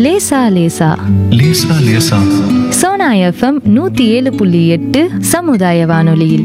லேசா லேசா லேசா லேசா சோனா எஃப்எம் நூத்தி ஏழு புள்ளி எட்டு சமுதாய வானொலியில்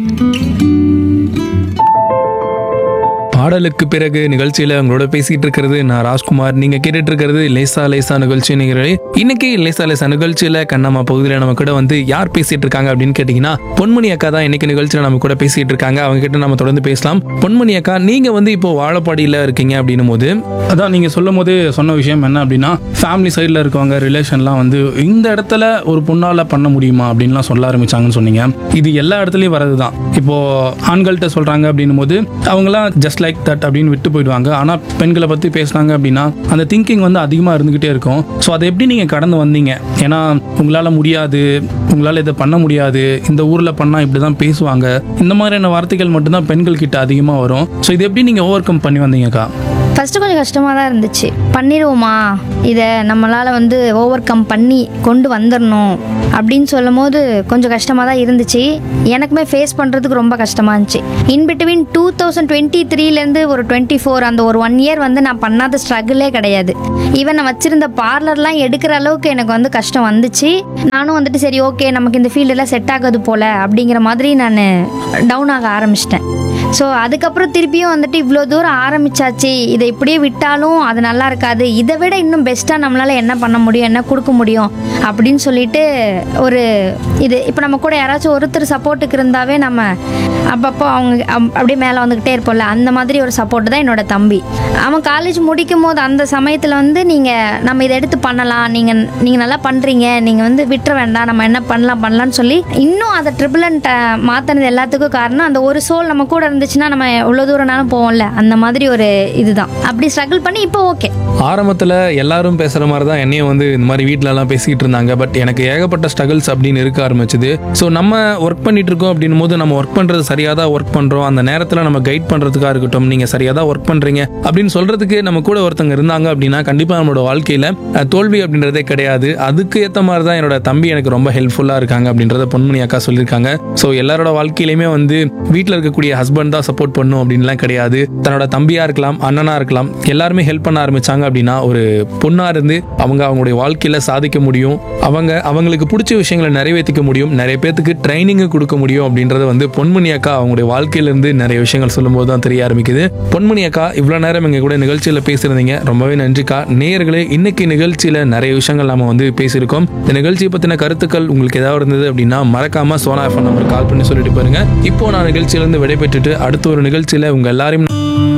பாடலுக்கு பிறகு நிகழ்ச்சியில உங்களோட பேசிட்டு இருக்கிறது நான் ராஜ்குமார் நீங்க கேட்டுட்டு இருக்கிறது லேசா லேசா நிகழ்ச்சி நிகழ்ச்சி இன்னைக்கு லேசா லேசா நிகழ்ச்சியில கண்ணம்மா பகுதியில் நம்ம கூட வந்து யார் பேசிட்டு இருக்காங்க அப்படின்னு கேட்டீங்கன்னா பொன்மணி அக்கா தான் இன்னைக்கு நிகழ்ச்சியில நம்ம கூட பேசிட்டு இருக்காங்க அவங்க கிட்ட நம்ம தொடர்ந்து பேசலாம் பொன்மணி அக்கா நீங்க வந்து இப்போ வாழப்பாடியில இருக்கீங்க அப்படின்னும் போது அதான் நீங்கள் சொல்லும் போது சொன்ன விஷயம் என்ன அப்படின்னா ஃபேமிலி சைடில் இருக்கவங்க ரிலேஷன்லாம் வந்து இந்த இடத்துல ஒரு பொண்ணால் பண்ண முடியுமா அப்படின்லாம் சொல்ல ஆரம்பிச்சாங்கன்னு சொன்னீங்க இது எல்லா இடத்துலையும் வரது தான் இப்போ ஆண்கள்கிட்ட சொல்கிறாங்க அப்படின்னும் போது அவங்களாம் ஜஸ்ட் லைக் தட் அப்படின்னு விட்டு போயிடுவாங்க ஆனால் பெண்களை பற்றி பேசுனாங்க அப்படின்னா அந்த திங்கிங் வந்து அதிகமாக இருந்துக்கிட்டே இருக்கும் ஸோ அதை எப்படி நீங்கள் கடந்து வந்தீங்க ஏன்னா உங்களால் முடியாது உங்களால் இதை பண்ண முடியாது இந்த ஊரில் பண்ணால் இப்படி தான் பேசுவாங்க இந்த மாதிரியான வார்த்தைகள் மட்டும்தான் பெண்கள் கிட்ட அதிகமாக வரும் ஸோ இது எப்படி நீங்கள் ஓவர் கம் பண்ணி வந்தீங்கக்கா ஃபஸ்ட்டு கொஞ்சம் கஷ்டமாக தான் இருந்துச்சு பண்ணிடுவோமா இதை நம்மளால் வந்து ஓவர் கம் பண்ணி கொண்டு வந்துடணும் அப்படின்னு சொல்லும் போது கொஞ்சம் கஷ்டமாக தான் இருந்துச்சு எனக்குமே ஃபேஸ் பண்ணுறதுக்கு ரொம்ப கஷ்டமாக இருந்துச்சு in between two thousand twenty த்ரீலேருந்து ஒரு டுவெண்ட்டி ஃபோர் அந்த ஒரு ஒன் இயர் வந்து நான் பண்ணாத ஸ்ட்ரகிளே கிடையாது ஈவன் நான் வச்சிருந்த பார்லர்லாம் எடுக்கிற அளவுக்கு எனக்கு வந்து கஷ்டம் வந்துச்சு நானும் வந்துட்டு சரி ஓகே நமக்கு இந்த ஃபீல்டெல்லாம் செட் ஆகாது போல அப்படிங்கிற மாதிரி நான் டவுன் ஆக ஆரம்பிச்சிட்டேன் ஸோ அதுக்கப்புறம் திருப்பியும் வந்துட்டு இவ்வளோ தூரம் ஆரம்பிச்சாச்சு இதை இப்படியே விட்டாலும் அது நல்லா இருக்காது இதை விட இன்னும் பெஸ்ட்டாக நம்மளால் என்ன பண்ண முடியும் என்ன கொடுக்க முடியும் அப்படின்னு சொல்லிட்டு ஒரு இது இப்போ நம்ம கூட யாராச்சும் ஒருத்தர் சப்போர்ட்டுக்கு இருந்தாவே நம்ம அப்பப்போ அவங்க அப்- அப்படியே மேலே வந்துக்கிட்டே இருப்போம்ல அந்த மாதிரி ஒரு சப்போர்ட் தான் என்னோட தம்பி அவன் காலேஜ் முடிக்கும் போது அந்த சமயத்தில் வந்து நீங்கள் நம்ம இதை எடுத்து பண்ணலாம் நீங்கள் நீங்கள் நல்லா பண்ணுறீங்க நீங்கள் வந்து விட்டுற வேண்டாம் நம்ம என்ன பண்ணலாம் பண்ணலாம்னு சொல்லி இன்னும் அதை ட்ரிபிள் அண்ட் மாற்றினது எல்லாத்துக்கும் காரணம் அந்த ஒரு சோல் நம்ம கூட இருந்துச்சுன்னா நம்ம எவ்வளோ தூரம்னாலும் போவோம்ல அந்த மாதிரி ஒரு இதுதான் அப்படி ஸ்ட்ரகிள் பண்ணி இப்போ ஓகே ஆரம்பத்தில் எல்லாரும் பேசுகிற மாதிரி தான் என்னையும் வந்து இந்த மாதிரி வீட்டிலலாம் பேசிக்கிட்டு இருந்தாங்க பட் எனக்கு ஏகப்பட்ட ஸ்ட்ரகிள்ஸ் அப்படின்னு இருக்க ஆரம்பிச்சது ஸோ நம்ம ஒர்க் பண்ணிட்டு இருக்கோம் அப்படின்னும் போது நம்ம ஒர்க் பண்ணுறது சரியாக தான் ஒர்க் பண்ணுறோம் அந்த நேரத்தில் நம்ம கைட் பண்ணுறதுக்காக இருக்கட்டும் நீங்கள் சரியாக தான் ஒர்க் பண்ணுறீங்க அப்படின்னு சொல்கிறதுக்கு நம்ம கூட ஒருத்தங்க இருந்தாங்க அப்படின்னா கண்டிப்பாக நம்மளோட வாழ்க்கையில் அஹ், தோல்வி அப்படின்றதே கிடையாது அதுக்கு ஏற்ற மாதிரி தான் என்னோட தம்பி எனக்கு ரொம்ப ஹெல்ப்ஃபுல்லாக இருக்காங்க அப்படின்றத பொன்மணி அக்கா சொல்லியிருக்காங்க ஸோ எல்லாரோட வாழ்க்கையிலையுமே வந்து வீட்டில் இருக்கக்கூடிய ஹஸ்பண்ட் தான் சப்போர்ட் பண்ணும் அப்படின்லாம் கிடையாது தன்னோட தம்பியா இருக்கலாம் அண்ணனா இருக்கலாம் எல்லாருமே ஹெல்ப் பண்ண ஆரம்பிச்சாங்க அப்படின்னா ஒரு பொண்ணா இருந்து அவங்க அவங்களுடைய வாழ்க்கையில சாதிக்க முடியும் அவங்க அவங்களுக்கு பிடிச்ச விஷயங்களை நிறைவேற்றிக்க முடியும் நிறைய பேத்துக்கு ட்ரைனிங் கொடுக்க முடியும் அப்படின்றத வந்து பொன்மணி அக்கா அவங்களுடைய வாழ்க்கையில இருந்து நிறைய விஷயங்கள் சொல்லும்போது தான் தெரிய ஆரம்பிக்குது பொன்மணி அக்கா இவ்வளவு நேரம் எங்க கூட நிகழ்ச்சியில பேசியிருந்தீங்க ரொம்பவே நன்றிக்கா நேயர்களே இன்னைக்கு நிகழ்ச்சியில நிறைய விஷயங்கள் நாம வந்து பேசியிருக்கோம் இந்த நிகழ்ச்சியை பத்தின கருத்துக்கள் உங்களுக்கு ஏதாவது இருந்தது அப்படின்னா மறக்காம சோனா எஃப்எம் நம்பர் கால் பண்ணி சொல்லிட்டு பாருங்க இப்போ நான் நிகழ்ச்சியிலிருந்து விடைபெற்றுட்டு அடுத்த ஒரு நிகழ்ச்சியில உங்க எல்லாரையும்